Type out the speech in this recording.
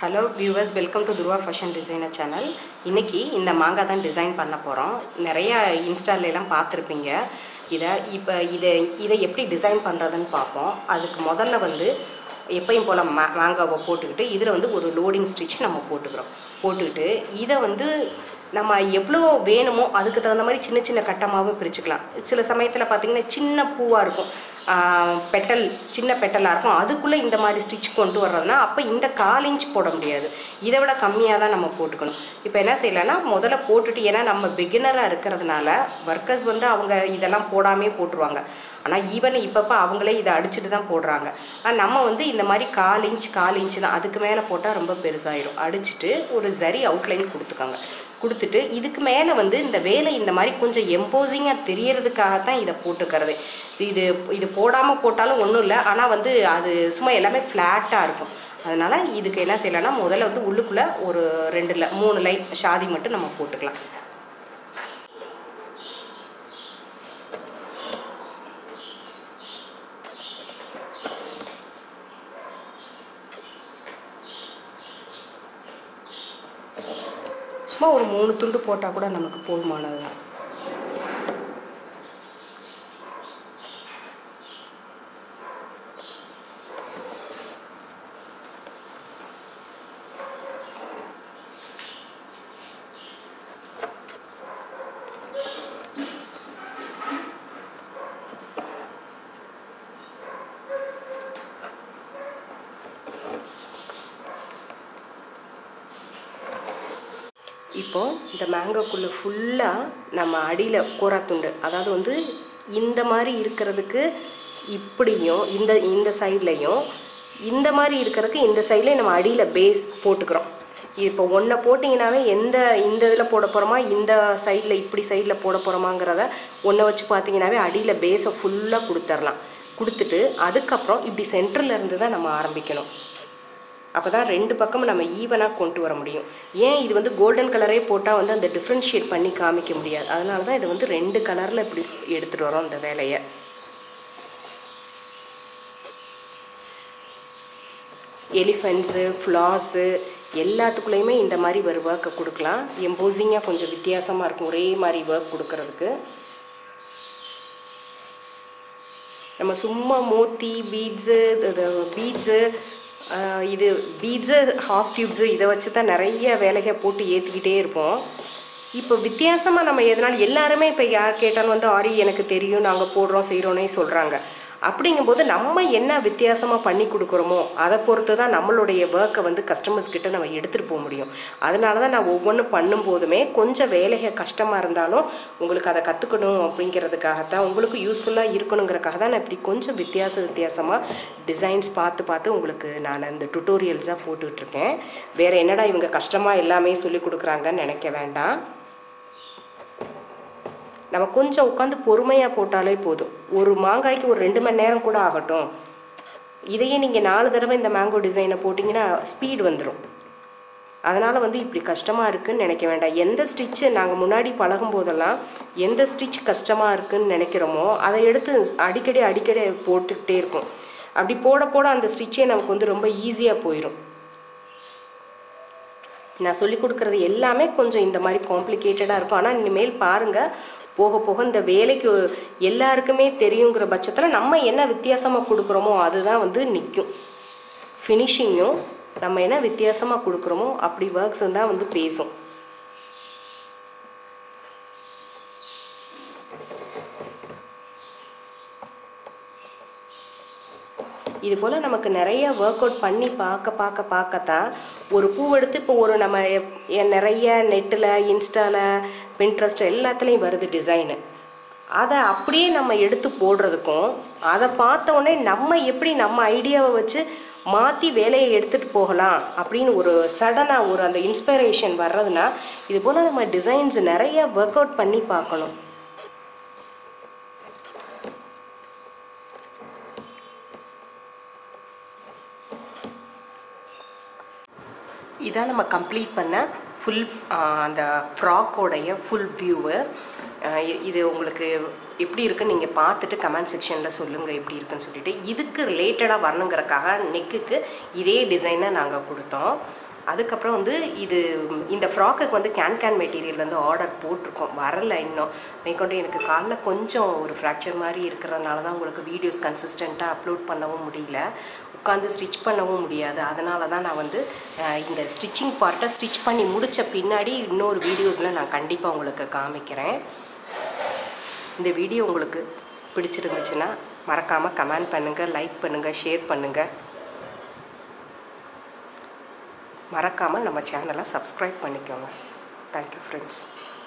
hello viewers welcome to Dhruva fashion designer channel இன்னைக்கு இந்த மாங்காய் தான் டிசைன் பண்ண போகிறோம் நிறைய இன்ஸ்டால எல்லாம் பார்த்துருப்பீங்க இதை இப்போ இதை இதை எப்படி டிசைன் பண்ணுறதுன்னு பார்ப்போம் அதுக்கு முதல்ல வந்து எப்பயும் போல் மா மாங்காவை போட்டுக்கிட்டு இதில் வந்து ஒரு லோடிங் ஸ்டிச் நம்ம போட்டுக்கிறோம் போட்டுக்கிட்டு இதை வந்து நம்ம எவ்வளோ வேணுமோ அதுக்கு தகுந்த மாதிரி சின்ன சின்ன கட்டமாகவும் பிரிச்சுக்கலாம் சில சமயத்தில் பார்த்திங்கன்னா சின்ன பூவாக இருக்கும் பெட்டல் சின்ன பெட்டலாக இருக்கும் அதுக்குள்ளே இந்த மாதிரி ஸ்டிச் கொண்டு வர்றதுனா அப்போ இந்த கால் இன்ச் போட முடியாது இதை விட கம்மியாக தான் நம்ம போட்டுக்கணும் இப்போ என்ன செய்யலைன்னா முதல்ல போட்டுட்டு ஏன்னா நம்ம பிகினராக இருக்கிறதுனால ஒர்க்கர்ஸ் வந்து அவங்க இதெல்லாம் போடாமே போட்டுருவாங்க ஆனால் ஈவன் இப்பப்போ அவங்களே இதை அடிச்சுட்டு தான் போடுறாங்க ஆனால் நம்ம வந்து இந்த மாதிரி கால் இன்ச் கால் இன்ச் தான் அதுக்கு மேலே போட்டால் ரொம்ப பெருசாயிடும் அடிச்சுட்டு ஒரு சரி அவுட்லைன் கொடுத்துக்காங்க கொடுத்துட்டு இதுக்கு மேலே வந்து இந்த வேலை இந்த மாதிரி கொஞ்சம் எம்போசிங்காக தெரியறதுக்காகத்தான் இதை போட்டுக்கிறது இது இது போடாமல் போட்டாலும் ஒன்றும் இல்லை ஆனால் வந்து அது சும்மா எல்லாமே ஃப்ளாட்டாக இருக்கும் அதனால் இதுக்கு என்ன செய்யலாம்னா முதல்ல வந்து உள்ளுக்குள்ளே ஒரு ரெண்டு லை மூணு லைன் ஷாதி மட்டும் நம்ம போட்டுக்கலாம் சும்மா ஒரு மூணு துண்டு போட்டால் கூட நமக்கு போதுமானது தான் இப்போது இந்த மேங்கோக்குள்ளே ஃபுல்லாக நம்ம அடியில் கூராத்துண்டு அதாவது வந்து இந்த மாதிரி இருக்கிறதுக்கு இப்படியும் இந்த இந்த சைட்லையும் இந்த மாதிரி இருக்கிறதுக்கு இந்த சைட்லேயும் நம்ம அடியில் பேஸ் போட்டுக்கிறோம் இப்போ ஒன்றை போட்டிங்கனாவே எந்த இந்த இதில் போட போகிறோமா இந்த சைடில் இப்படி சைடில் போட போகிறோமாங்கிறத ஒன்றை வச்சு பார்த்தீங்கன்னாவே அடியில் பேஸை ஃபுல்லாக கொடுத்துர்லாம் கொடுத்துட்டு அதுக்கப்புறம் இப்படி சென்டரில் இருந்து தான் நம்ம ஆரம்பிக்கணும் அப்போ தான் ரெண்டு பக்கமும் நம்ம ஈவனாக கொண்டு வர முடியும் ஏன் இது வந்து கோல்டன் கலரே போட்டால் வந்து அந்த டிஃப்ரென்ஷியேட் பண்ணி காமிக்க முடியாது அதனால தான் இதை வந்து ரெண்டு கலரில் இப்படி எடுத்துகிட்டு வரோம் இந்த வேலையை எலிஃபெண்ட்ஸு ஃப்ளாஸு எல்லாத்துக்குள்ளேயுமே இந்த மாதிரி ஒரு ஒர்க்கை கொடுக்கலாம் எம்போசிங்காக கொஞ்சம் வித்தியாசமாக இருக்கும் ஒரே மாதிரி ஒர்க் கொடுக்கறதுக்கு நம்ம சும்மா மோத்தி பீட்ஸு பீட்ஸு இது பீட்ஸு ஹாஃப் டியூப்ஸு இதை வச்சு தான் நிறைய வேலைகள் போட்டு ஏற்றிக்கிட்டே இருப்போம் இப்போ வித்தியாசமாக நம்ம எதனால் எல்லாருமே இப்போ யார் கேட்டாலும் வந்து ஆரி எனக்கு தெரியும் நாங்கள் போடுறோம் செய்கிறோன்னே சொல்கிறாங்க அப்படிங்கும்போது நம்ம என்ன வித்தியாசமாக பண்ணி கொடுக்குறோமோ அதை பொறுத்து தான் நம்மளுடைய ஒர்க்கை வந்து கஸ்டமர்ஸ் கிட்ட நம்ம எடுத்துகிட்டு போக முடியும் அதனால தான் நான் ஒவ்வொன்றும் பண்ணும்போதுமே கொஞ்சம் வேலைகள் கஷ்டமாக இருந்தாலும் உங்களுக்கு அதை கற்றுக்கணும் அப்படிங்கிறதுக்காகத்தான் உங்களுக்கு யூஸ்ஃபுல்லாக இருக்கணுங்கிறக்காக தான் நான் இப்படி கொஞ்சம் வித்தியாச வித்தியாசமாக டிசைன்ஸ் பார்த்து பார்த்து உங்களுக்கு நான் இந்த டுட்டோரியல்ஸாக போட்டுட்ருக்கேன் வேறு என்னடா இவங்க கஷ்டமாக எல்லாமே சொல்லி கொடுக்குறாங்கன்னு நினைக்க வேண்டாம் நம்ம கொஞ்சம் உட்காந்து பொறுமையாக போட்டாலே போதும் ஒரு மாங்காய்க்கு ஒரு ரெண்டு மணி நேரம் கூட ஆகட்டும் இதையே நீங்கள் நாலு தடவை இந்த மேங்கோ டிசைனை போட்டிங்கன்னா ஸ்பீடு வந்துடும் அதனால் வந்து இப்படி கஷ்டமாக இருக்குதுன்னு நினைக்க வேண்டாம் எந்த ஸ்டிச்சு நாங்கள் முன்னாடி பழகும் போதெல்லாம் எந்த ஸ்டிச் கஷ்டமாக இருக்குதுன்னு நினைக்கிறோமோ அதை எடுத்து அடிக்கடி அடிக்கடி போட்டுக்கிட்டே இருக்கும் அப்படி போட போட அந்த ஸ்டிச்சே நமக்கு வந்து ரொம்ப ஈஸியாக போயிடும் நான் சொல்லி கொடுக்குறது எல்லாமே கொஞ்சம் இந்த மாதிரி காம்ப்ளிகேட்டடாக இருக்கும் ஆனால் இனிமேல் பாருங்கள் போக போக இந்த வேலைக்கு எல்லாருக்குமே தெரியுங்கிற பட்சத்தில் நம்ம என்ன வித்தியாசமாக கொடுக்குறோமோ அதுதான் வந்து நிற்கும் ஃபினிஷிங்கும் நம்ம என்ன வித்தியாசமாக கொடுக்குறோமோ அப்படி ஒர்க்ஸ் தான் வந்து பேசும் இது போல் நமக்கு நிறைய ஒர்க் அவுட் பண்ணி பார்க்க பார்க்க பார்க்கத்தான் ஒரு பூவெடுத்து இப்போ ஒரு நம்ம நிறைய நெட்டில் இன்ஸ்டாவில் பின்ட்ரஸ்ட் எல்லாத்துலேயும் வருது டிசைனு அதை அப்படியே நம்ம எடுத்து போடுறதுக்கும் அதை பார்த்த உடனே நம்ம எப்படி நம்ம ஐடியாவை வச்சு மாற்றி வேலையை எடுத்துகிட்டு போகலாம் அப்படின்னு ஒரு சடனாக ஒரு அந்த இன்ஸ்பிரேஷன் வர்றதுனா இது போல் நம்ம டிசைன்ஸ் நிறைய ஒர்க் அவுட் பண்ணி பார்க்கணும் இதான் நம்ம கம்ப்ளீட் பண்ண ஃபுல் அந்த ஃப்ராக்கோடைய ஃபுல் வியூவு இது உங்களுக்கு எப்படி இருக்குன்னு நீங்கள் பார்த்துட்டு கமெண்ட் செக்ஷனில் சொல்லுங்கள் எப்படி இருக்குன்னு சொல்லிட்டு இதுக்கு ரிலேட்டடாக வரணுங்கிறக்காக நெக்குக்கு இதே டிசைனை நாங்கள் கொடுத்தோம் அதுக்கப்புறம் வந்து இது இந்த ஃப்ராக்குக்கு வந்து கேன் கேன் மெட்டீரியல் வந்து ஆர்டர் போட்டிருக்கோம் வரல இன்னும் மேற்கொண்டு எனக்கு காலில் கொஞ்சம் ஒரு ஃப்ராக்சர் மாதிரி இருக்கிறதுனால தான் உங்களுக்கு வீடியோஸ் கன்சிஸ்டண்ட்டாக அப்லோட் பண்ணவும் முடியல உட்காந்து ஸ்டிச் பண்ணவும் முடியாது அதனால தான் நான் வந்து அஹ், இந்த ஸ்டிச்சிங் பார்ட்டை ஸ்டிச் பண்ணி முடித்த பின்னாடி இன்னொரு வீடியோஸில் நான் கண்டிப்பாக உங்களுக்கு காமிக்கிறேன் இந்த வீடியோ உங்களுக்கு பிடிச்சிருந்துச்சுன்னா மறக்காமல் கமெண்ட் பண்ணுங்கள் லைக் பண்ணுங்கள் ஷேர் பண்ணுங்கள் மறக்காமல் நம்ம சேனலை சப்ஸ்கிரைப் பண்ணிக்கோங்க தேங்க்யூ ஃப்ரெண்ட்ஸ்